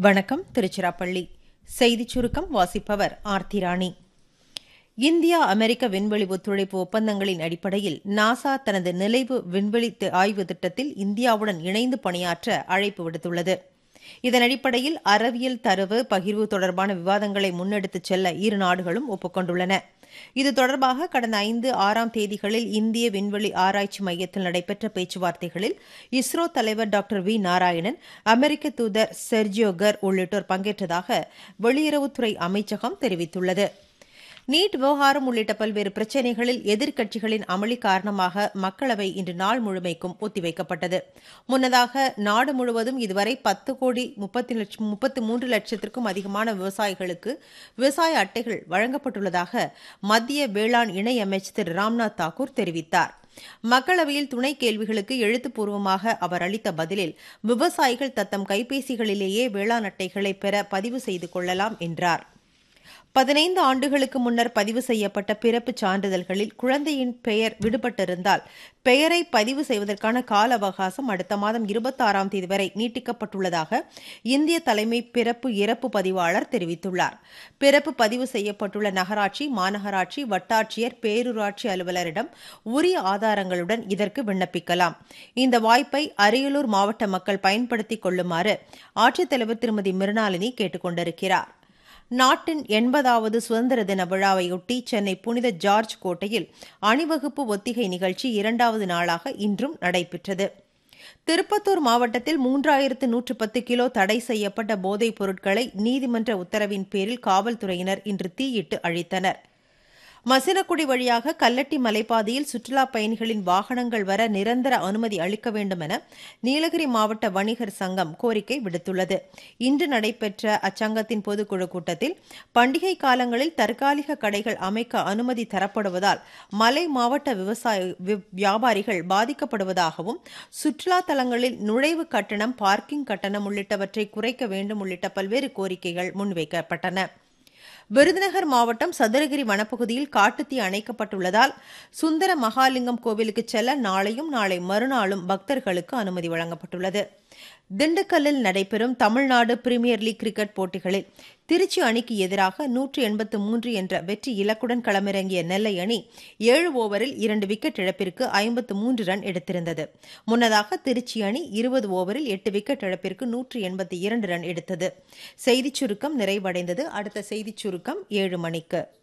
வணக்கம் திருச்சிராப்பள்ளி செய்திச் சுருக்கம் வாசிப்பவர் ஆர்த்தி ராணி இந்தியா அமெரிக்க விண்வெளி ஒத்துழைப்பு ஒப்பந்தங்களின் அடிப்படையில் நாசா தனது நிலைவு விண்வெளி தி- ஆய்வு திட்டத்தில் இந்தியாவுடன் இணைந்து பணியாற்ற அழைப்பு விடுத்துள்ளது இதன் அடிப்படையில் அறிவியல் தரவு பகிர்வு தொடர்பான விவாதங்களை முன்னெடுத்துச் செல்ல இரு நாடுகளும் ஒப்புக்கொண்டுள்ளன இது தொடர்பாக கடந்த ஐந்து ஆறாம் தேதிகளில் இந்திய விண்வெளி ஆராய்ச்சி மையத்தில் நடைபெற்ற பேச்சுவார்த்தைகளில் இஸ்ரோ தலைவர் டாக்டர் வி நாராயணன் அமெரிக்க தூதர் செர்ஜியோ கர் உள்ளிட்டோர் பங்கேற்றதாக வெளியுறவுத்துறை அமைச்சகம் தெரிவித்துள்ளது நீட் விவகாரம் உள்ளிட்ட பல்வேறு பிரச்சினைகளில் எதிர்க்கட்சிகளின் அமளி காரணமாக மக்களவை இன்று நாள் முழுமைக்கும் ஒத்திவைக்கப்பட்டது முன்னதாக நாடு முழுவதும் இதுவரை பத்து கோடி முப்பத்தி லட்சம் முப்பத்து மூன்று லட்சத்திற்கும் அதிகமான விவசாயிகளுக்கு விவசாய அட்டைகள் வழங்கப்பட்டுள்ளதாக மத்திய வேளாண் இணையமைச்சர் திரு ராம்நாத் தாக்கூர் தெரிவித்தார் மக்களவையில் துணை கேள்விகளுக்கு எழுத்துப்பூர்வமாக அவர் அளித்த பதிலில் விவசாயிகள் தத்தம் கைபேசிகளிலேயே வேளாண் அட்டைகளை பெற பதிவு செய்து கொள்ளலாம் என்றார் பதினைந்து ஆண்டுகளுக்கு முன்னர் பதிவு செய்யப்பட்ட பிறப்புச் சான்றிதழ்களில் குழந்தையின் பெயர் விடுபட்டிருந்தால் பெயரை பதிவு செய்வதற்கான கால அவகாசம் அடுத்த மாதம் இருபத்தாறாம் தேதி வரை நீட்டிக்கப்பட்டுள்ளதாக இந்திய தலைமை பிறப்பு இறப்பு பதிவாளர் தெரிவித்துள்ளார் பிறப்பு பதிவு செய்யப்பட்டுள்ள நகராட்சி மாநகராட்சி வட்டாட்சியர் பேரூராட்சி அலுவலரிடம் உரிய ஆதாரங்களுடன் இதற்கு விண்ணப்பிக்கலாம் இந்த வாய்ப்பை அரியலூர் மாவட்ட மக்கள் பயன்படுத்திக் கொள்ளுமாறு ஆட்சித்தலைவர் திருமதி மிருணாளினி கேட்டுக் கொண்டிருக்கிறார் நாட்டின் எண்பதாவது சுதந்திர தின விழாவையொட்டி சென்னை புனித ஜார்ஜ் கோட்டையில் அணிவகுப்பு ஒத்திகை நிகழ்ச்சி இரண்டாவது நாளாக இன்றும் நடைபெற்றது திருப்பத்தூர் மாவட்டத்தில் மூன்றாயிரத்து நூற்று பத்து கிலோ தடை செய்யப்பட்ட போதைப் பொருட்களை நீதிமன்ற உத்தரவின் பேரில் காவல்துறையினர் இன்று தீயிட்டு அழித்தனர் மசினக்குடி வழியாக கல்லட்டி மலைப்பாதையில் சுற்றுலாப் பயணிகளின் வாகனங்கள் வர நிரந்தர அனுமதி அளிக்க வேண்டும் என நீலகிரி மாவட்ட வணிகர் சங்கம் கோரிக்கை விடுத்துள்ளது இன்று நடைபெற்ற அச்சங்கத்தின் பொதுக்குழு கூட்டத்தில் பண்டிகை காலங்களில் தற்காலிக கடைகள் அமைக்க அனுமதி தரப்படுவதால் மலை மாவட்ட விவசாய வி- வியாபாரிகள் பாதிக்கப்படுவதாகவும் சுற்றுலா தலங்களில் நுழைவு கட்டணம் பார்க்கிங் கட்டணம் உள்ளிட்டவற்றை குறைக்க வேண்டும் உள்ளிட்ட பல்வேறு கோரிக்கைகள் முன்வைக்கப்பட்டன விருதுநகர் மாவட்டம் சதுரகிரி வனப்பகுதியில் காட்டுத்தீ அணைக்கப்பட்டுள்ளதால் சுந்தர மகாலிங்கம் கோவிலுக்கு செல்ல நாளையும் நாளை மறுநாளும் பக்தர்களுக்கு அனுமதி வழங்கப்பட்டுள்ளது திண்டுக்கல்லில் நடைபெறும் தமிழ்நாடு பிரீமியர் லீக் கிரிக்கெட் போட்டிகளில் திருச்சி அணிக்கு எதிராக நூற்று எண்பத்து மூன்று என்ற வெற்றி இலக்குடன் களமிறங்கிய நெல்லை அணி ஏழு ஓவரில் இரண்டு விக்கெட் இழப்பிற்கு ஐம்பத்து மூன்று ரன் எடுத்திருந்தது முன்னதாக திருச்சி அணி இருபது ஓவரில் எட்டு விக்கெட் இழப்பிற்கு நூற்று எண்பத்தி இரண்டு ரன் எடுத்தது செய்திச் சுருக்கம் நிறைவடைந்தது அடுத்த செய்திச் சுருக்கம் ஏழு மணிக்கு